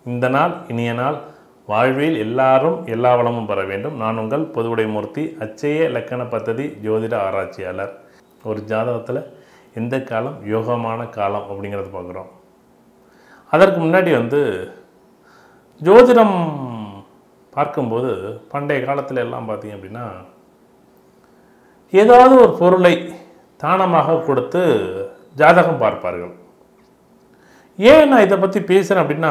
இந்த நாள் இனிய நாள் வாழ்வில் எல்லாரும் எல்லா வளமும் பெற வேண்டும் நான் உங்கள் பொதுவுடைமூர்த்தி அச்சய இலக்கண பദ്ധதி ஜோதிட ஆராய்ச்சியாளர் ஒரு ஜாதகத்தில் எந்த காலம் யோகமான காலம் அப்படிங்கிறத பார்க்குறோம் அதற்கு முன்னாடி வந்து ஜோதிடம் பார்க்கும்போது பண்டைய காலத்தில் எல்லாம் பார்த்தீங்க அப்படின்னா ஏதாவது ஒரு பொருளை தானமாக கொடுத்து ஜாதகம் பார்ப்பார்கள் ஏன் நான் இதை பற்றி பேசுகிறேன் அப்படின்னா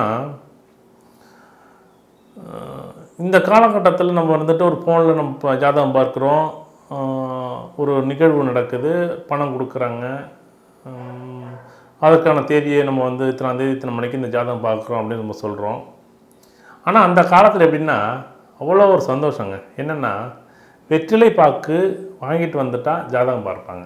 அஹ், இந்த காலகட்டத்தில் நம்ம வந்துட்டு ஒரு ஃபோனில் நம்ம ப- ஜாதகம் பார்க்குறோம் அஹ், ஒரு நிகழ்வு நடக்குது பணம் கொடுக்குறாங்க உம், அதற்கான தேதியை நம்ம வந்து இத்தனாம் தேதி இத்தனை மணிக்கு இந்த ஜாதகம் பார்க்குறோம் அப்படின்னு நம்ம சொல்கிறோம் ஆனால் அந்த காலத்தில் எப்படின்னா அவ்வளோ ஒரு சந்தோஷங்க என்னென்னா வெற்றிலை பாக்கு வாங்கிட்டு வந்துட்டா ஜாதகம் பார்ப்பாங்க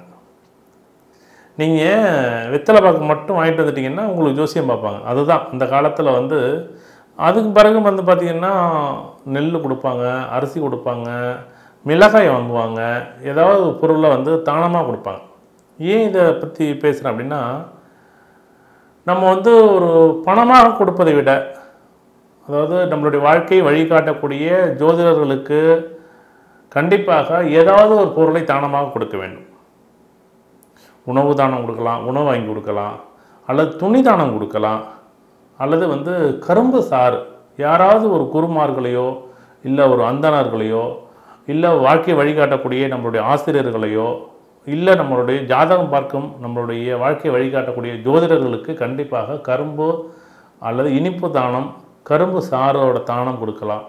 நீங்கள் வெத்தலை பாக்கு மட்டும் வாங்கிட்டு வந்துட்டீங்கன்னா உங்களுக்கு ஜோசியம் பார்ப்பாங்க அதுதான் அந்த காலத்தில் வந்து அதுக்கு பிறகு வந்து பார்த்திங்கன்னா நெல் கொடுப்பாங்க அரிசி கொடுப்பாங்க மிளகாய் வாங்குவாங்க ஏதாவது ஒரு பொருளை வந்து தானமாக கொடுப்பாங்க ஏன் இதை பற்றி பேசுகிறேன் அப்படின்னா நம்ம வந்து ஒரு பணமாக கொடுப்பதை விட அதாவது நம்மளுடைய வாழ்க்கையை வழிகாட்டக்கூடிய ஜோதிடர்களுக்கு கண்டிப்பாக ஏதாவது ஒரு பொருளை தானமாக கொடுக்க வேண்டும் உணவு தானம் கொடுக்கலாம் உணவு வாங்கி கொடுக்கலாம் அல்லது துணி தானம் கொடுக்கலாம் அல்லது வந்து கரும்பு சாறு யாராவது ஒரு குருமார்களையோ இல்லை ஒரு அந்தணர்களையோ இல்லை வாழ்க்கை வழிகாட்டக்கூடிய நம்மளுடைய ஆசிரியர்களையோ இல்லை நம்மளுடைய ஜாதகம் பார்க்கும் நம்மளுடைய வாழ்க்கையை வழிகாட்டக்கூடிய ஜோதிடர்களுக்கு கண்டிப்பாக கரும்பு அல்லது இனிப்பு தானம் கரும்பு சாரோட தானம் கொடுக்கலாம்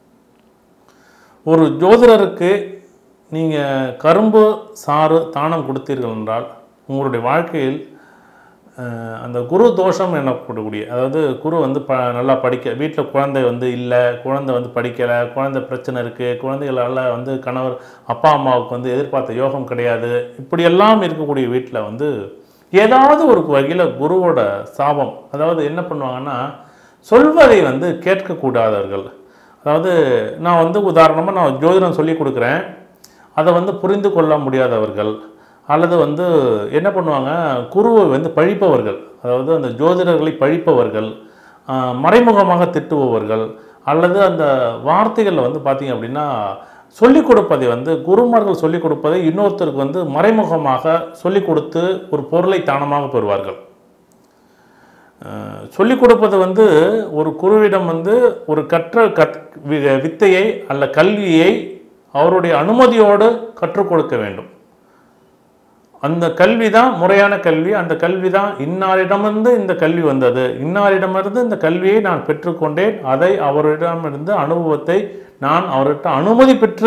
ஒரு ஜோதிடருக்கு நீங்கள் கரும்பு சாறு தானம் கொடுத்தீர்கள் என்றால் உங்களுடைய வாழ்க்கையில் அஹ், அந்த குரு தோஷம் எனப்படக்கூடிய அதாவது குரு வந்து ப நல்லா படிக்க வீட்டில் குழந்தை வந்து இல்லை குழந்தை வந்து படிக்கலை குழந்தை பிரச்சனை இருக்குது குழந்தைகளால் வந்து கணவர் அப்பா அம்மாவுக்கு வந்து எதிர்பார்த்த யோகம் கிடையாது இப்படியெல்லாம் இருக்கக்கூடிய வீட்டில் வந்து ஏதாவது ஒரு வகையில் குருவோட சாபம் அதாவது என்ன பண்ணுவாங்கன்னா சொல்வதை வந்து கேட்கக்கூடாதவர்கள் அதாவது நான் வந்து உதாரணமாக நான் ஜோதிடம் சொல்லி கொடுக்குறேன் அதை வந்து புரிந்து கொள்ள முடியாதவர்கள் அல்லது வந்து என்ன பண்ணுவாங்க குருவை வந்து பழிப்பவர்கள் அதாவது அந்த ஜோதிடர்களை பழிப்பவர்கள் ஆஹ், மறைமுகமாக திட்டுபவர்கள் அல்லது அந்த வார்த்தைகளில் வந்து பார்த்தீங்க அப்படின்னா சொல்லிக் கொடுப்பதை வந்து குருமார்கள் சொல்லிக் கொடுப்பதை இன்னொருத்தருக்கு வந்து மறைமுகமாக சொல்லிக் கொடுத்து ஒரு பொருளை தானமாக பெறுவார்கள் அஹ் சொல்லிக் கொடுப்பது வந்து ஒரு குருவிடம் வந்து ஒரு கற்ற கற் வி- வித்தையை அல்ல கல்வியை அவருடைய அனுமதியோடு கற்றுக் கொடுக்க வேண்டும் அந்த கல்வி தான் முறையான கல்வி அந்த கல்வி தான் இன்னாரிடமிருந்து இந்த கல்வி வந்தது இன்னாரிடமிருந்து இந்த கல்வியை நான் பெற்றுக்கொண்டேன் அதை அவரிடமிருந்து அனுபவத்தை நான் அவர்கிட்ட அனுமதி பெற்று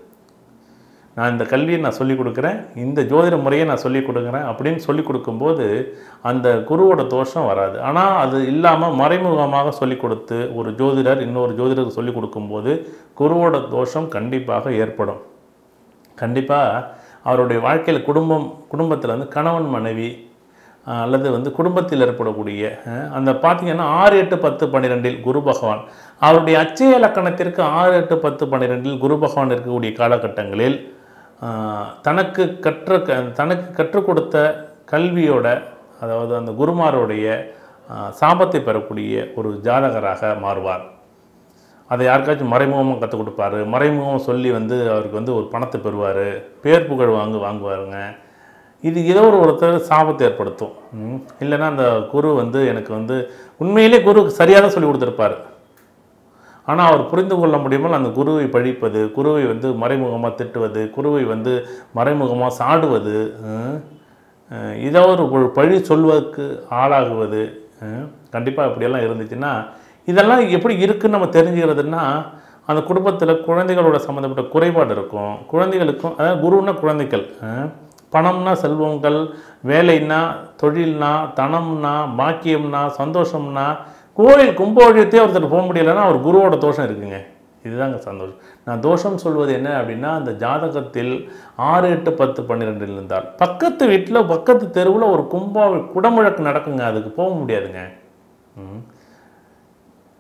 நான் இந்த கல்வியை நான் சொல்லிக் கொடுக்குறேன் இந்த ஜோதிட முறையை நான் சொல்லிக் கொடுக்குறேன் அப்படின்னு சொல்லிக் கொடுக்கும்போது அந்த குருவோட தோஷம் வராது ஆனால் அது இல்லாமல் மறைமுகமாக சொல்லிக் கொடுத்து ஒரு ஜோதிடர் இன்னொரு ஜோதிடருக்கு சொல்லிக் கொடுக்கும்போது குருவோட தோஷம் கண்டிப்பாக ஏற்படும் கண்டிப்பாக அவருடைய வாழ்க்கையில் குடும்பம் குடும்பத்தில் வந்து கணவன் மனைவி அஹ், அல்லது வந்து குடும்பத்தில் ஏற்படக்கூடிய அஹ், அந்த பார்த்தீங்கன்னா ஆறு எட்டு பத்து பன்னிரெண்டில் குரு பகவான் அவருடைய அச்சய இலக்கணத்திற்கு ஆறு எட்டு பத்து பன்னிரெண்டில் குரு பகவான் இருக்கக்கூடிய காலகட்டங்களில் அஹ், தனக்கு கற்ற க- தனக்கு கற்றுக் கொடுத்த கல்வியோட அதாவது அந்த குருமாருடைய அஹ், சாபத்தை பெறக்கூடிய ஒரு ஜாதகராக மாறுவார் அதை யாருக்காச்சும் மறைமுகமாக கற்றுக் கொடுப்பாரு மறைமுகம் சொல்லி வந்து அவருக்கு வந்து ஒரு பணத்தை பெறுவார் பேர் புகழ் வாங்கு வாங்குவாருங்க இது ஏதோ ஒரு ஒருத்தர் சாபத்தை ஏற்படுத்தும் ம். இல்லைன்னா அந்த குரு வந்து எனக்கு வந்து உண்மையிலே குரு சரியாக தான் சொல்லி கொடுத்துருப்பாரு ஆனால் அவர் புரிந்து கொள்ள முடியாமல் அந்த குருவை பழிப்பது குருவை வந்து மறைமுகமாக திட்டுவது குருவை வந்து மறைமுகமாக சாடுவது ம், அஹ், ஏதோ ஒரு ஒரு பழி சொல்வதற்கு ஆளாகுவது கண்டிப்பாக இப்படியெல்லாம் இருந்துச்சுன்னா இதெல்லாம் எப்படி இருக்குன்னு நம்ம தெரிஞ்சுக்கிறதுன்னா அந்த குடும்பத்தில் குழந்தைகளோட சம்மந்தப்பட்ட குறைபாடு இருக்கும் குழந்தைகளுக்கும் அதாவது குருன்னா குழந்தைகள் அஹ், பணம்னா செல்வங்கள் வேலைன்னா தொழில்னா தனம்னா பாக்கியம்னா சந்தோஷம்னா கோயில் கும்பாபிஷேகத்தையே ஒருத்தர் போக முடியலைன்னா அவர் குருவோட தோஷம் இருக்குங்க இதுதாங்க சந்தோஷம் நான் தோஷம் சொல்வது என்ன அப்படின்னா அந்த ஜாதகத்தில் ஆறு எட்டு பத்து பன்னிரெண்டில் இருந்தால் பக்கத்து வீட்டில் பக்கத்து தெருவில் ஒரு கும்பா குடமுழக்கு நடக்குங்க அதுக்கு போக முடியாதுங்க ம்.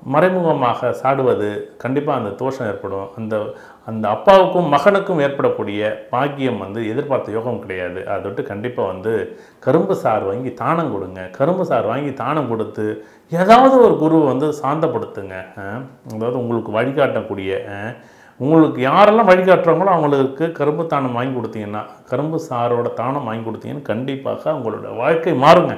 மறைமுகமாக சாடுவது கண்டிப்பாக அந்த தோஷம் ஏற்படும் அந்த அந்த அப்பாவுக்கும் மகனுக்கும் ஏற்படக்கூடிய பாக்கியம் வந்து எதிர்பார்த்த யோகம் கிடையாது அதை விட்டு கண்டிப்பாக வந்து கரும்பு சாறு வாங்கி தானம் கொடுங்க கரும்பு சாறு வாங்கி தானம் கொடுத்து ஏதாவது ஒரு குருவை வந்து சாந்தப்படுத்துங்க அஹ், அதாவது உங்களுக்கு வழிகாட்டக்கூடிய அஹ், உங்களுக்கு யாரெல்லாம் வழிகாட்டுறாங்களோ அவங்களுக்கு கரும்பு தானம் வாங்கி கொடுத்தீங்கன்னா கரும்பு சாரோட தானம் வாங்கி கொடுத்தீங்கன்னா கண்டிப்பாக உங்களோட வாழ்க்கை மாறுங்க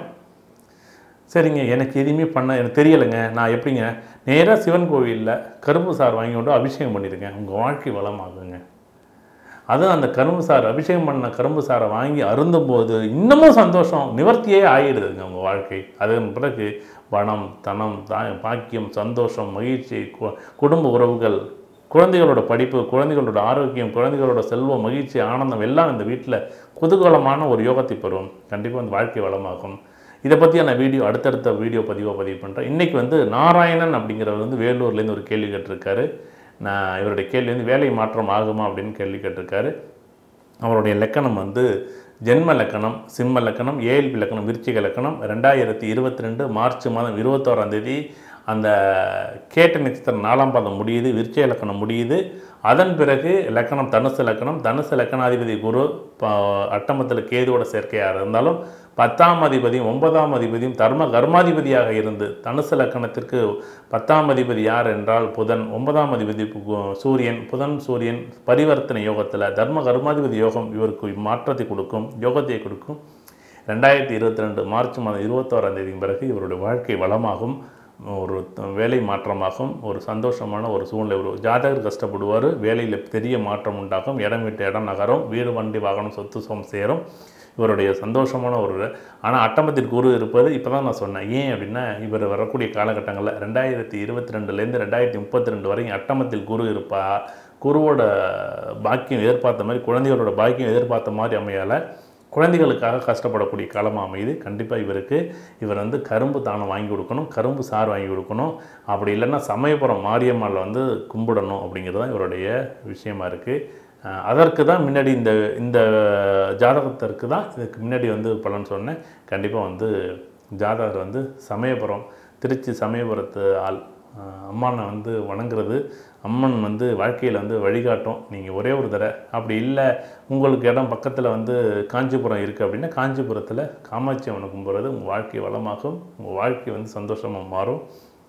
சரிங்க எனக்கு எதுவுமே பண்ண எனக்கு தெரியலைங்க நான் எப்படிங்க நேராக சிவன் கோவிலில் கரும்பு சார் வாங்கி கொண்டு அபிஷேகம் பண்ணியிருக்கேன் உங்கள் வாழ்க்கை வளமாகுங்க அதுவும் அந்த கரும்பு சார் அபிஷேகம் பண்ண கரும்பு சாரை வாங்கி அருந்தும்போது இன்னமும் சந்தோஷம் நிவர்த்தியே ஆகிடுதுங்க உங்கள் வாழ்க்கை அதன் பிறகு பணம் தனம் தா பாக்கியம் சந்தோஷம் மகிழ்ச்சி கு- குடும்ப உறவுகள் குழந்தைகளோட படிப்பு குழந்தைகளோட ஆரோக்கியம் குழந்தைகளோட செல்வம் மகிழ்ச்சி ஆனந்தம் எல்லாம் இந்த வீட்டில் குதூகலமான ஒரு யோகத்தை பெறும் கண்டிப்பாக அந்த வாழ்க்கை வளமாகும் இதை பற்றியான வீடியோ அடுத்தடுத்த வீடியோ பதிவாக பதிவு பண்ணுறேன் இன்றைக்கி வந்து நாராயணன் அப்படிங்கிறவர் வந்து வேலூர்லேருந்து ஒரு கேள்வி கேட்டிருக்காரு நான் இவருடைய கேள்வி வந்து வேலை மாற்றம் ஆகுமா அப்படின்னு கேள்வி கேட்டிருக்காரு அவருடைய லக்கணம் வந்து ஜென்ம லக்கணம் சிம்ம லக்கணம் ஏஎல்பி லக்கணம் விருச்சிக லக்கணம் ரெண்டாயிரத்தி இருபத்தி ரெண்டு மார்ச் மாதம் இருபத்தோராம் தேதி அந்த கேட்ட நட்சத்திரம் நாலாம் பாதம் முடியுது விருச்சிக லக்கணம் முடியுது அதன் பிறகு லக்கணம் தனுசு லக்கணம் தனுசு லக்கணாதிபதி குரு ப- அட்டமத்தில் கேதுவோட சேர்க்கையாக இருந்தாலும் பத்தாம் அதிபதியும் ஒன்பதாம் அதிபதியும் தர்ம கர்மாதிபதியாக இருந்து தனுசு லக்கணத்திற்கு பத்தாம் அதிபதி யார் என்றால் புதன் ஒன்பதாம் அதிபதி பு- சூரியன் புதன் சூரியன் பரிவர்த்தனை யோகத்தில் தர்ம கர்மாதிபதி யோகம் இவருக்கு மாற்றத்தை கொடுக்கும் யோகத்தை கொடுக்கும் ரெண்டாயிரத்தி இருபத்தி ரெண்டு மார்ச் மாதம் இருபத்தோராம் தேதிக்கு பிறகு இவருடைய வாழ்க்கை வளமாகும் ஒரு த- வேலை மாற்றமாகும் ஒரு சந்தோஷமான ஒரு சூழ்நிலை ஒரு ஜாதகர் கஷ்டப்படுவார் வேலையில் பெரிய மாற்றம் உண்டாகும் இடம் விட்டு இடம் நகரும் வீடு வண்டி வாகனம் சொத்து சோம் சேரும் இவருடைய சந்தோஷமான ஒரு ஆனால் அட்டமத்தில் குரு இருப்பது இப்போ தான் நான் சொன்னேன் ஏன் அப்படின்னா இவர் வரக்கூடிய காலகட்டங்களில் ரெண்டாயிரத்தி இருபத்தி ரெண்டுலேருந்து ரெண்டாயிரத்தி முப்பத்தி ரெண்டு வரைக்கும் அட்டமத்தில் குரு இருப்பா குருவோட பாக்கியம் எதிர்பார்த்த மாதிரி குழந்தைகளோட பாக்கியம் எதிர்பார்த்த மாதிரி அமையலை குழந்தைகளுக்காக கஷ்டப்படக்கூடிய காலமாக அமையுது கண்டிப்பாக இவருக்கு இவர் வந்து கரும்பு தானம் வாங்கி கொடுக்கணும் கரும்பு சாறு வாங்கி கொடுக்கணும் அப்படி இல்லைன்னா சமயபுரம் மாரியம்மாள் வந்து கும்பிடணும் அப்படிங்கிறது தான் இவருடைய விஷயமா இருக்குது அஹ் அதற்கு தான் முன்னாடி இந்த இந்த ஜாதகத்திற்கு தான் இதுக்கு முன்னாடி வந்து பலன் சொன்னேன் கண்டிப்பாக வந்து ஜாதகர் வந்து சமயபுரம் திருச்சி சமயபுரத்து ஆள் அஹ் அம்மானை வந்து வணங்குறது அம்மன் வந்து வாழ்க்கையில் வந்து வழிகாட்டும் நீங்கள் ஒரே ஒரு தடவை அப்படி இல்லை உங்களுக்கு இடம் பக்கத்தில் வந்து காஞ்சிபுரம் இருக்குது அப்படின்னா காஞ்சிபுரத்தில் காமாட்சி அம்மனை கும்பிட்றது உங்கள் வாழ்க்கை வளமாகும் உங்கள் வாழ்க்கை வந்து சந்தோஷமாக மாறும்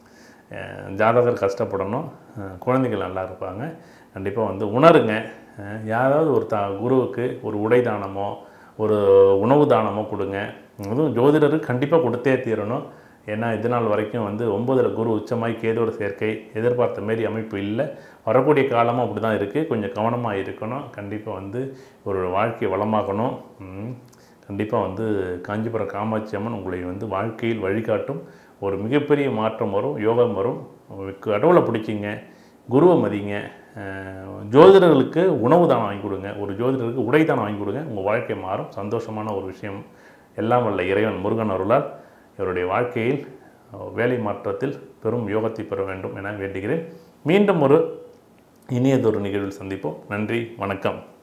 அஹ் ஜாதகர் கஷ்டப்படணும் அஹ் குழந்தைகள் நல்லா இருப்பாங்க கண்டிப்பாக வந்து உணருங்க அஹ் யாராவது ஒரு தா குருவுக்கு ஒரு உடை தானமோ ஒரு உணவு தானமோ கொடுங்க அதுவும் ஜோதிடருக்கு கண்டிப்பாக கொடுத்தே தீரணும் ஏன்னா இது நாள் வரைக்கும் வந்து ஒன்பதுல குரு உச்சமாய் கேதோட சேர்க்கை எதிர்பார்த்த மாரி அமைப்பு இல்லை வரக்கூடிய காலமும் அப்படி தான் இருக்குது கொஞ்சம் கவனமாக இருக்கணும் கண்டிப்பாக வந்து ஒரு வாழ்க்கை வளமாகணும் கண்டிப்பாக வந்து காஞ்சிபுரம் காமாட்சி அம்மன் உங்களை வந்து வாழ்க்கையில் வழிகாட்டும் ஒரு மிகப்பெரிய மாற்றம் வரும் யோகம் வரும் கடவுளை பிடிச்சிங்க குருவை மதிங்க அஹ் ஜோதிடர்களுக்கு உணவு தானம் வாங்கி கொடுங்க ஒரு ஜோதிடருக்கு உடை தானம் வாங்கி கொடுங்க உங்கள் வாழ்க்கை மாறும் சந்தோஷமான ஒரு விஷயம் எல்லாம் வல்ல இறைவன் முருகன் அருளால் இவருடைய வாழ்க்கையில் அஹ், வேலை மாற்றத்தில் பெரும் யோகத்தை பெற வேண்டும் என வேண்டுகிறேன் மீண்டும் ஒரு இனியதொரு நிகழ்வில் சந்திப்போம் நன்றி வணக்கம்